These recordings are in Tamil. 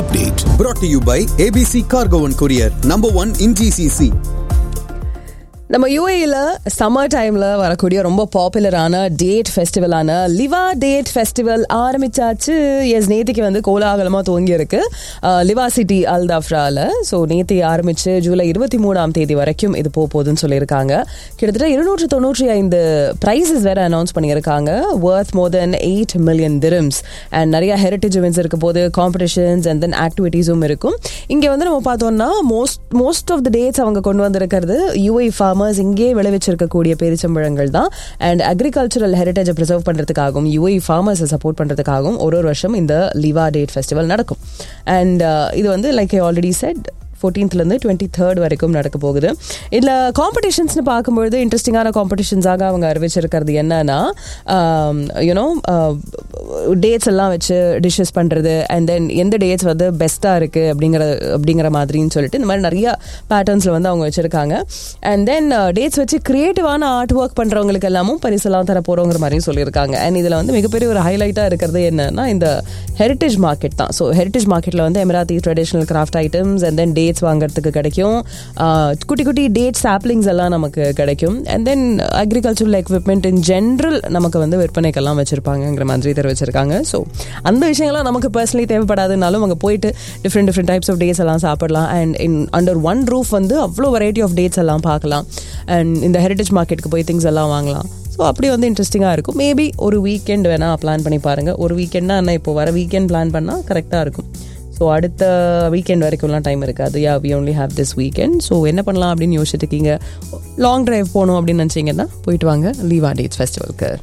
update. Brought to you by ABC Cargo and Courier, number one in GCC. நம்ம யூஏல சம்மர் டைம்ல வரக்கூடிய ரொம்ப பாப்புலரான டேட் ஃபெஸ்டிவலான லிவா டேட் ஃபெஸ்டிவல் ஆரம்பிச்சாச்சு எஸ் நேத்திக்கு வந்து கோலாகலமா துவங்கி இருக்கு அஹ், லிவா சிட்டி அல்தாஃப்ரால ஸோ நேத்தி ஆரம்பிச்சு ஜூலை இருபத்தி மூணாம் தேதி வரைக்கும் இது போக போகுதுன்னு சொல்லியிருக்காங்க கிட்டத்தட்ட இருநூற்று தொண்ணூற்றி ஐந்து ப்ரைஸஸ் வேற அனௌன்ஸ் பண்ணியிருக்காங்க worth more than eight million dirhams and நிறைய ஹெரிட்டேஜ் இவெண்ட்ஸ் இருக்க போது காம்படிஷன்ஸ் அண்ட் தென் ஆக்டிவிட்டீஸும் இருக்கும் இங்கே வந்து நம்ம பார்த்தோம்னா most most of the dates அவங்க கொண்டு வந்திருக்கிறது யூஐ ஃபார்மர்ஸ் இங்கே விளைவிச்சிருக்கக்கூடிய பேரிச்சம்பழங்கள் தான் அண்ட் அக்ரிகல்ச்சரல் ஹெரிட்டேஜை ப்ரிசர்வ் பண்ணுறதுக்காகவும் யூஐ ஃபார்மர்ஸை சப்போர்ட் பண்ணுறதுக்காகவும் ஒரு ஒரு வருஷம் இந்த லிவா டேட் ஃபெஸ்டிவல் நடக்கும் அண்ட் இது வந்து லைக் ஐ ஆல்ரெடி செட் ஃபோர்டீன்த்லேருந்து டுவெண்ட்டி தேர்ட் வரைக்கும் நடக்க போகுது இதில் காம்படிஷன்ஸ்னு பார்க்கும்பொழுது இன்ட்ரெஸ்டிங்கான காம்படிஷன்ஸாக அவங்க அறிவிச்சிருக்கிறது என்னன்னா யூனோ டேட்ஸ் எல்லாம் வச்சு டிஷ்ஷஸ் பண்ணுறது அண்ட் தென் எந்த டேட்ஸ் வந்து பெஸ்ட்டாக இருக்குது அப்படிங்கிற அப்படிங்கிற மாதிரின்னு சொல்லிட்டு இந்த மாதிரி நிறைய பேட்டர்ன்ஸில் வந்து அவங்க வச்சுருக்காங்க அண்ட் தென் டேட்ஸ் வச்சு க்ரியேட்டிவான ஆர்ட் ஒர்க் பண்ணுறவங்களுக்கு எல்லாமும் பரிசெல்லாம் தர போகிறோங்கிற மாதிரியும் சொல்லியிருக்காங்க அண்ட் இதில் வந்து மிகப்பெரிய ஒரு ஹைலைட்டாக இருக்கிறது என்னன்னா இந்த ஹெரிட்டேஜ் மார்க்கெட் தான் ஸோ ஹெரிட்டேஜ் மார்க்கெட்டில் வந்து Emirati traditional craft items and then dates வாங்குறதுக்கு கிடைக்கும் ஆஹ் குட்டி குட்டி டேட் சாப்லிங்ஸ் எல்லாம் நமக்கு கிடைக்கும் and then agricultural equipment in general நமக்கு வந்து விற்பனைக்கெல்லாம் வச்சிருப்பாங்கங்கிற மாதிரி தெரிவிச்சிருக்காங்க ஸோ அந்த விஷயங்கள்லாம் நமக்கு பர்சனலி தேவைப்படாதுனாலும் அங்கே போயிட்டு different different types of dates எல்லாம் சாப்பிடலாம் and in under one roof வந்து அவ்வளோ வெரைட்டி ஆஃப் டேட்ஸ் எல்லாம் பார்க்கலாம் அண்ட் இந்த ஹெரிட்டேஜ் மார்க்கெட்டுக்கு போய் திங்ஸ் எல்லாம் வாங்கலாம் ஸோ அப்படி வந்து இன்ட்ரெஸ்டிங்காக இருக்கும் மேபி ஒரு வீக்கெண்ட் வேணால் பிளான் பண்ணி பாருங்கள் ஒரு வீக்கெண்ட்னா என்ன இப்போ வர வீக்கெண்ட் பிளான் பண்ணால் கரெக்டாக இருக்கும் ஸோ அடுத்த வீக்கெண்ட் வரைக்கும்லாம் டைம் இருக்காது yeah we only have this weekend so என்ன பண்ணலாம் அப்படின்னு யோசிச்சுட்டு இருக்கீங்க லாங் டிரைவ் போகணும் அப்படின்னு நினச்சிங்கன்னா போயிட்டு வாங்க லீவா டேட்ஸ் ஃபெஸ்டிவலுக்கு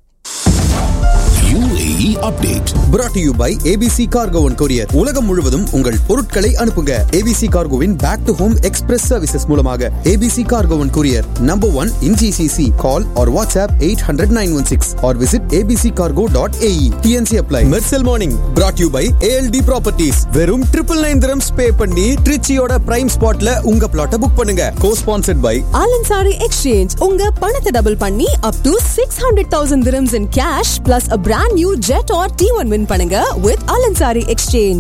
UAE update. Brought to you by ABC Cargo and Courier. உலகம் முழுவதும் உங்கள் பொருட்களை அனுப்புங்க ABC Cargoவின் back to home express services மூலமாக ABC Cargo and Courier, number one in GCC. Call or WhatsApp 800-916 or visit abccargo.ae. TNC apply. Mercel Morning. Brought to you by ALD Properties. வெறும் ட்ரிபிள் நைன் திரம்ஸ் பே பண்ணி ட்ரிச்சியோட பிரைம் ஸ்பாட்ல உங்க பிளாட்டை புக் பண்ணுங்க co sponsored by Al Ansari exchange உங்க பணத்தை டபுள் பண்ணி up to six hundred thousand dirhams in cash plus a brand new Jetour T one win பண்ணுங்க வித் ஆலன்சாரி எக்ஸ்சேஞ்ச்